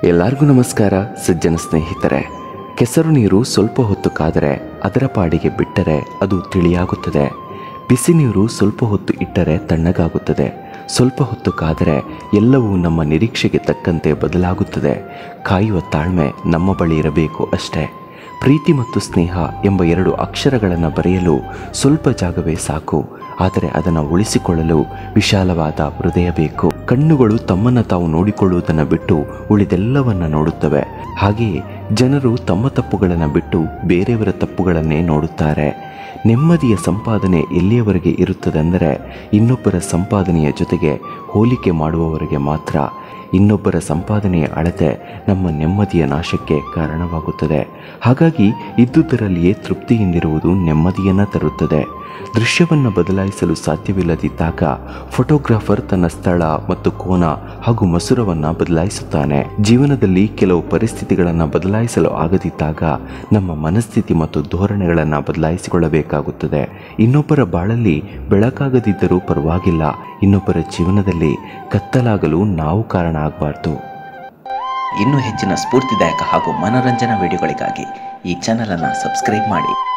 ಎಲ್ಲರಿಗೂ ನಮಸ್ಕಾರ ಸಜ್ಜನ ಸ್ನೇಹಿತರೆ ಕೆಸರು ನೀರು ಸ್ವಲ್ಪ ಹೊತ್ತು ಕಾದರೆ ಅದರ ಪಾಡಿಗೆ ಬಿಟ್ಟರೆ ಅದು ತಿಳಿಯಾಗುತ್ತದೆ ಬಿಸಿ ನೀರು ಸ್ವಲ್ಪ ಹೊತ್ತು ಇಟ್ಟರೆ ತಣ್ಣಗಾಗುತ್ತದೆ ಸ್ವಲ್ಪ ಹೊತ್ತು ಕಾದರೆ ಎಲ್ಲವೂ ನಮ್ಮ ನಿರೀಕ್ಷೆಗೆ ತಕ್ಕಂತೆ ಬದಲಾಗುತ್ತದೆ ಕಾಯುವ ತಾಳ್ಮೆ ನಮ್ಮ ಬಳಿ ಇರಬೇಕು ಅಷ್ಟೇ ಪ್ರೀತಿ ಮತ್ತು ಸ್ನೇಹ ಎಂಬ ಎರಡು ಅಕ್ಷರಗಳನ್ನು ಬರೆಯಲು ಸ್ವಲ್ಪ ಜಾಗವೇ ಸಾಕು ಆದರೆ ಅದನ್ನು ಉಳಿಸಿಕೊಳ್ಳಲು ವಿಶಾಲವಾದ ಹೃದಯ ಬೇಕು ಕಣ್ಣುಗಳು ತಮ್ಮನ್ನು ತಾವು ನೋಡಿಕೊಳ್ಳುವುದನ್ನು ಬಿಟ್ಟು ಉಳಿದೆಲ್ಲವನ್ನ ನೋಡುತ್ತವೆ ಹಾಗೆಯೇ ಜನರು ತಮ್ಮ ತಪ್ಪುಗಳನ್ನು ಬಿಟ್ಟು ಬೇರೆಯವರ ತಪ್ಪುಗಳನ್ನೇ ನೋಡುತ್ತಾರೆ ನೆಮ್ಮದಿಯ ಸಂಪಾದನೆ ಎಲ್ಲಿಯವರೆಗೆ ಇರುತ್ತದೆಂದರೆ ಇನ್ನೊಬ್ಬರ ಸಂಪಾದನೆಯ ಜೊತೆಗೆ ಹೋಲಿಕೆ ಮಾಡುವವರೆಗೆ ಮಾತ್ರ ಇನ್ನೊಬ್ಬರ ಸಂಪಾದನೆಯ ಅಳತೆ ನಮ್ಮ ನೆಮ್ಮದಿಯ ನಾಶಕ್ಕೆ ಕಾರಣವಾಗುತ್ತದೆ ಹಾಗಾಗಿ ಇದ್ದುದರಲ್ಲಿಯೇ ತೃಪ್ತಿಯಿಂದಿರುವುದು ನೆಮ್ಮದಿಯನ್ನು ತರುತ್ತದೆ ದೃಶ್ಯವನ್ನು ಬದಲಾಯಿಸಲು ಸಾಧ್ಯವಿಲ್ಲದಿದ್ದಾಗ ಫೋಟೋಗ್ರಾಫರ್ ತನ್ನ ಸ್ಥಳ ಮತ್ತು ಕೋನ ಹಾಗೂ ಮಸುರವನ್ನು ಬದಲಾಯಿಸುತ್ತಾನೆ ಜೀವನದಲ್ಲಿ ಕೆಲವು ಪರಿಸ್ಥಿತಿಗಳನ್ನು ಬದಲಾಯಿಸಲು ಆಗದಿದ್ದಾಗ ನಮ್ಮ ಮನಸ್ಥಿತಿ ಮತ್ತು ಧೋರಣೆಗಳನ್ನು ಬದಲಾಯಿಸಿಕೊಳ್ಳಬೇಕಾಗುತ್ತದೆ ಇನ್ನೊಬ್ಬರ ಬಾಳಲ್ಲಿ ಬೆಳಕಾಗದಿದ್ದರೂ ಪರವಾಗಿಲ್ಲ ಇನ್ನೊಬ್ಬರ ಜೀವನದಲ್ಲಿ ಕತ್ತಲಾಗಲು ನಾವು ಕಾರಣ ಆಗಬಾರ್ದು ಇನ್ನೂ ಹೆಚ್ಚಿನ ಸ್ಫೂರ್ತಿದಾಯಕ ಹಾಗೂ ಮನರಂಜನಾ ವಿಡಿಯೋಗಳಿಗಾಗಿ ಈ ಚಾನಲನ್ನು ಸಬ್ಸ್ಕ್ರೈಬ್ ಮಾಡಿ